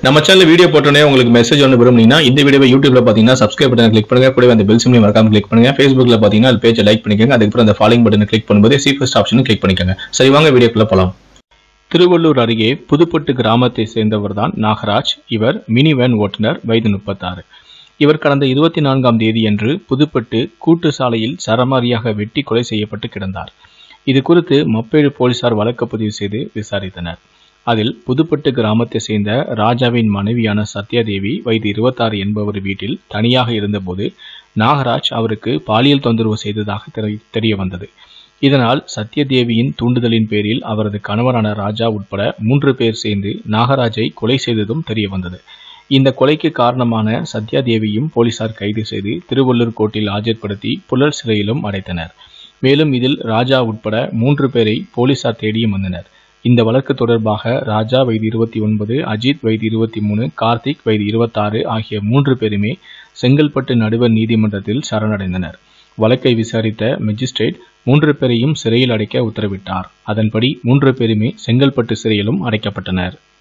நம்ம channel video போட்டோன்னே உங்களுக்கு மெசேஜ் ஒன்று விரும்புனீங்கன்னா இந்த வீடியோவை யூடியூப்ல பார்த்தீங்கன்னா சப்ஸ்கிரைப் பட்டன் கிளிக் பண்ணுங்க கூடவே அந்த பெல் சிம்லையும் மறக்காம கிளிக் பண்ணுங்க ஃபேஸ்புக்ல பார்த்தீங்கன்னா அது பேஜை லைக் பண்ணிக்கோங்க அதுக்கப்புறம் அந்த ஃபாலோயிங் பட்டனை கிளிக் பண்ணும்போது சி ஃபர்ஸ்ட் ஆப்ஷனும் கிளிக் பண்ணிக்கோங்க சரி வாங்க வீடியோக்குள்ள போலாம் திருவள்ளூர் அருகே புதுப்பட்டு கிராமத்தை சேர்ந்தவர் தான் நாகராஜ் இவர் மினி வேன் ஓட்டுநர் வயது முப்பத்தாறு இவர் கடந்த இருபத்தி நான்காம் தேதியன்று புதுப்பட்டு கூட்டு சாலையில் சரமாரியாக வெட்டி கொலை செய்யப்பட்டு கிடந்தார் இது குறித்து மப்பேடு போலீசார் வழக்கு பதிவு செய்து விசாரித்தனர் அதில் புதுப்பட்டு கிராமத்தை சேர்ந்த ராஜாவின் மனைவியான சத்யாதேவி வயது இருபத்தாறு என்பவர் வீட்டில் தனியாக இருந்தபோது நாகராஜ் அவருக்கு பாலியல் தொந்தரவு செய்ததாக தெரி- தெரிய வந்தது இதனால் சத்யதேவியின் தூண்டுதலின் பேரில் அவரது கணவரான ராஜா உட்பட மூன்று பேர் சேர்ந்து நாகராஜை கொலை செய்ததும் தெரிய வந்தது இந்த கொலைக்கு காரணமான சத்யாதேவியும் போலீசார் கைது செய்து திருவள்ளூர் கோர்ட்டில் ஆஜர்படுத்தி புழல் சிறையிலும் அடைத்தனர் மேலும் இதில் ராஜா உட்பட மூன்று பேரை போலீசார் தேடியும் வந்தனர் இந்த வழக்கு தொடர்பாக ராஜா வயது இருபத்தி ஒன்பது அஜித் வயது இருபத்தி மூணு கார்த்திக் வயது இருபத்தாறு ஆகிய மூன்று பேருமே செங்கல்பட்டு நடுவர் நீதிமன்றத்தில் சரணடைந்தனர் வழக்கை விசாரித்த மெஜிஸ்ட்ரேட் மூன்று பேரையும் சிறையில் அடைக்க உத்தரவிட்டார் அதன்படி மூன்று பேருமே செங்கல்பட்டு சிறையிலும் அடைக்கப்பட்டனர்